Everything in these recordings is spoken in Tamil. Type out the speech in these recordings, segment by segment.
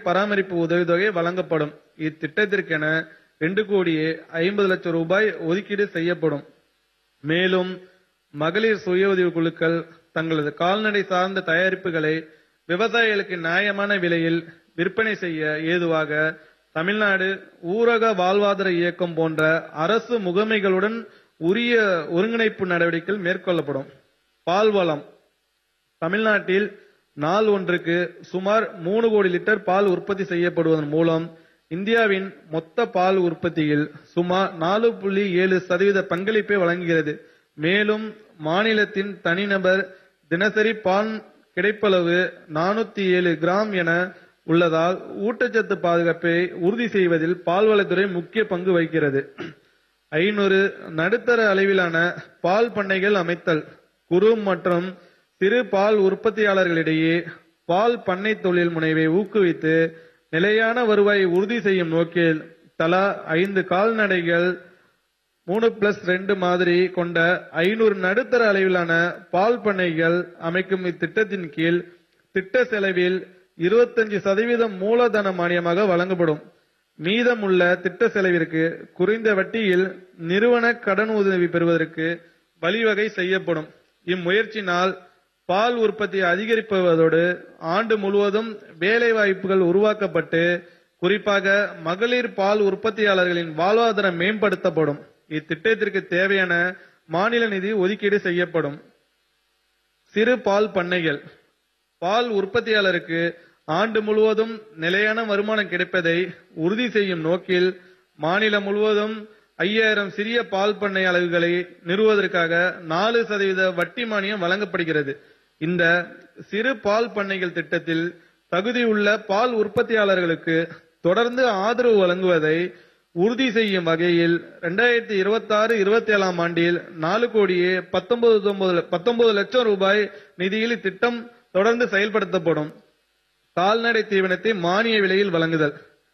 பராமரிப்பு உதவித்தொகை வழங்கப்படும் இத்திட்டத்திற்கென ரெண்டு கோடியே ஐம்பது லட்சம் ரூபாய் ஒதுக்கீடு செய்யப்படும் மேலும் மகளிர் சுய உதவி குழுக்கள் தங்களது கால்நடை சார்ந்த தயாரிப்புகளை விவசாயிகளுக்கு நியாயமான விலையில் விற்பனை செய்ய ஏதுவாக தமிழ்நாடு ஊரக வாழ்வாதார இயக்கம் போன்ற அரசு முகமைகளுடன் உரிய ஒருங்கிணைப்பு நடவடிக்கைகள் மேற்கொள்ளப்படும் பால்வளம் தமிழ்நாட்டில் நாள் ஒன்றுக்கு சுமார் மூணு கோடி லிட்டர் பால் உற்பத்தி செய்யப்படுவதன் மூலம் இந்தியாவின் மொத்த பால் உற்பத்தியில் சுமார் நாலு புள்ளி ஏழு சதவீத பங்களிப்பை வழங்குகிறது மேலும் மாநிலத்தின் தனிநபர் தினசரி பால் கிடைப்பளவு நானூத்தி ஏழு கிராம் என உள்ளதால் ஊட்டச்சத்து பாதுகாப்பை உறுதி செய்வதில் பால்வளத்துறை முக்கிய பங்கு வகிக்கிறது ஐநூறு நடுத்தர அளவிலான பால் பண்ணைகள் அமைத்தல் குறு மற்றும் சிறு பால் உற்பத்தியாளர்களிடையே பால் பண்ணை தொழில் முனைவை ஊக்குவித்து நிலையான வருவாயை உறுதி செய்யும் நோக்கில் தலா ஐந்து கால்நடைகள் மூணு பிளஸ் ரெண்டு மாதிரி கொண்ட ஐநூறு நடுத்தர அளவிலான பால் பண்ணைகள் அமைக்கும் இத்திட்டத்தின் கீழ் திட்ட செலவில் இருபத்தஞ்சு சதவீதம் மூலதன மானியமாக வழங்கப்படும் மீதமுள்ள திட்ட செலவிற்கு குறைந்த வட்டியில் நிறுவன கடன் உதவி பெறுவதற்கு வழிவகை செய்யப்படும் இம்முயற்சினால் பால் உற்பத்தி அதிகரிப்பதோடு ஆண்டு முழுவதும் வேலை வாய்ப்புகள் உருவாக்கப்பட்டு குறிப்பாக மகளிர் பால் உற்பத்தியாளர்களின் வாழ்வாதாரம் மேம்படுத்தப்படும் இத்திட்டத்திற்கு தேவையான மாநில நிதி ஒதுக்கீடு செய்யப்படும் சிறு பால் பண்ணைகள் பால் உற்பத்தியாளருக்கு ஆண்டு முழுவதும் நிலையான வருமானம் கிடைப்பதை உறுதி செய்யும் நோக்கில் மாநிலம் முழுவதும் ஐயாயிரம் சிறிய பால் பண்ணை அலகுகளை நிறுவுவதற்காக நாலு சதவீத வட்டி மானியம் வழங்கப்படுகிறது இந்த சிறு பால் பண்ணைகள் திட்டத்தில் தகுதியுள்ள பால் உற்பத்தியாளர்களுக்கு தொடர்ந்து ஆதரவு வழங்குவதை உறுதி செய்யும் வகையில் ரெண்டாயிரத்தி இருபத்தி ஆறு இருபத்தி ஏழாம் ஆண்டில் நாலு கோடியே பத்தொன்பது பத்தொன்பது லட்சம் ரூபாய் நிதியில் இத்திட்டம் தொடர்ந்து செயல்படுத்தப்படும் கால்நடை தீவனத்தை மானிய விலையில் வழங்குதல்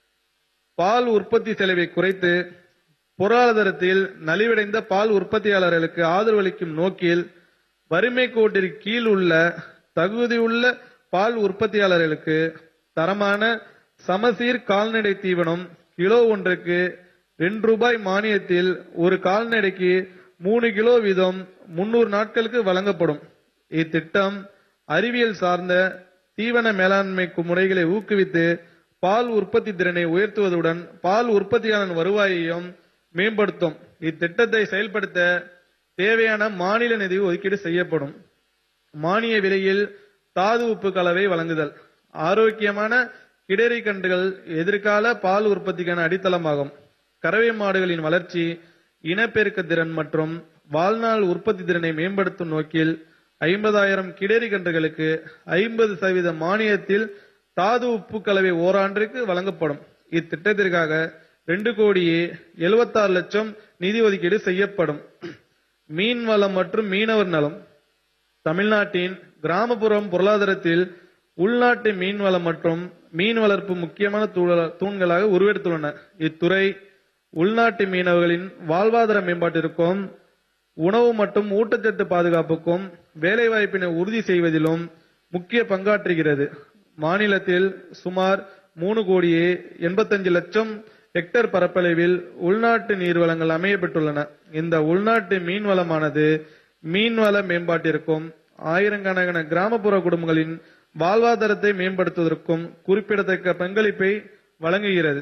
பால் உற்பத்தி செலவை குறைத்து பொருளாதாரத்தில் நலிவடைந்த பால் உற்பத்தியாளர்களுக்கு ஆதரவளிக்கும் நோக்கில் வறுமை கோட்டிற்கு கீழ் உள்ள தகுதியுள்ள பால் உற்பத்தியாளர்களுக்கு தரமான சமசீர் கால்நடை தீவனம் கிலோ ஒன்றுக்கு ரெண்டு ரூபாய் மானியத்தில் ஒரு கால்நடைக்கு மூணு கிலோ வீதம் முன்னூறு நாட்களுக்கு வழங்கப்படும் இத்திட்டம் அறிவியல் சார்ந்த தீவன மேலாண்மை முறைகளை ஊக்குவித்து பால் உற்பத்தி திறனை உயர்த்துவதுடன் பால் உற்பத்தியாளர் வருவாயையும் மேம்படுத்தும் இத்திட்டத்தை செயல்படுத்த தேவையான மாநில நிதி ஒதுக்கீடு செய்யப்படும் மானிய விலையில் தாது உப்பு கலவை வழங்குதல் ஆரோக்கியமான கிடரி கன்றுகள் எதிர்கால பால் உற்பத்திக்கான அடித்தளமாகும் கறவை மாடுகளின் வளர்ச்சி இனப்பெருக்க திறன் மற்றும் வாழ்நாள் உற்பத்தி திறனை மேம்படுத்தும் நோக்கில் ஐம்பதாயிரம் கிடரி கன்றுகளுக்கு ஐம்பது சதவீத மானியத்தில் தாது உப்பு கலவை ஓராண்டிற்கு வழங்கப்படும் இத்திட்டத்திற்காக ரெண்டு கோடியே எழுபத்தாறு லட்சம் நிதி ஒதுக்கீடு செய்யப்படும் மீன் வளம் மற்றும் மீனவர் நலம் தமிழ்நாட்டின் கிராமப்புறம் பொருளாதாரத்தில் உள்நாட்டு மீன் வளம் மற்றும் மீன் வளர்ப்பு முக்கியமான தூள- தூண்களாக உருவெடுத்துள்ளன இத்துறை உள்நாட்டு மீனவர்களின் வாழ்வாதார மேம்பாட்டிற்கும் உணவு மற்றும் ஊட்டச்சத்து பாதுகாப்புக்கும் வேலைவாய்ப்பினை உறுதி செய்வதிலும் முக்கிய பங்காற்றுகிறது மாநிலத்தில் சுமார் மூணு கோடியே எண்பத்தஞ்சு லட்சம் ஹெக்டேர் பரப்பளவில் உள்நாட்டு நீர்வளங்கள் அமையப்பட்டுள்ளன இந்த உள்நாட்டு மீன் வளமானது மீன்வள மேம்பாட்டிற்கும் ஆயிரக்கணக்கான கிராமப்புற குடும்பங்களின் வாழ்வாதாரத்தை மேம்படுத்துவதற்கும் குறிப்பிடத்தக்க பங்களிப்பை வழங்குகிறது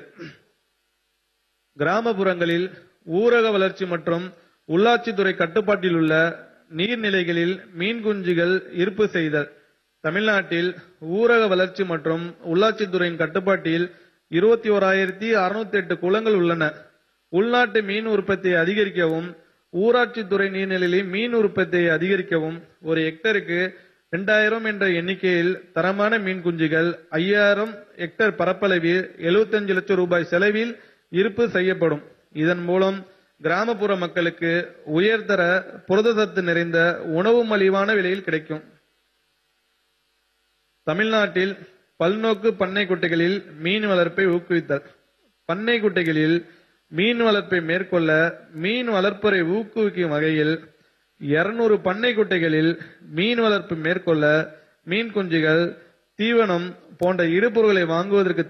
கிராமப்புறங்களில் ஊரக வளர்ச்சி மற்றும் உள்ளாட்சித்துறை கட்டுப்பாட்டில் உள்ள நீர்நிலைகளில் மீன் குஞ்சுகள் இருப்பு செய்தல் தமிழ்நாட்டில் ஊரக வளர்ச்சி மற்றும் உள்ளாட்சித்துறையின் கட்டுப்பாட்டில் இருபத்தி ஓராயிரத்தி அறுநூத்தி எட்டு குளங்கள் உள்ளன உள்நாட்டு மீன் உற்பத்தியை அதிகரிக்கவும் ஊராட்சித்துறை நீர்நிலைகளில் மீன் உற்பத்தியை அதிகரிக்கவும் ஒரு ஹெக்டருக்கு இரண்டாயிரம் என்ற எண்ணிக்கையில் தரமான மீன் குஞ்சுகள் ஐயாயிரம் ஹெக்டேர் பரப்பளவில் 75 லட்சம் ரூபாய் செலவில் இருப்பு செய்யப்படும் இதன் மூலம் கிராமப்புற மக்களுக்கு உயர்தர புரதசத்து நிறைந்த உணவு மலிவான விலையில் கிடைக்கும் தமிழ்நாட்டில் பல்நோக்கு பண்ணை குட்டைகளில் மீன் வளர்ப்பை ஊக்குவித்தல் பண்ணை குட்டைகளில் மீன் வளர்ப்பை மேற்கொள்ள மீன் வளர்ப்பரை ஊக்குவிக்கும் வகையில் 200 பண்ணை குட்டைகளில் மீன் வளர்ப்பு மேற்கொள்ள மீன் குஞ்சுகள் தீவனம் போன்ற இடுபொருட்களை வாங்குவதற்கு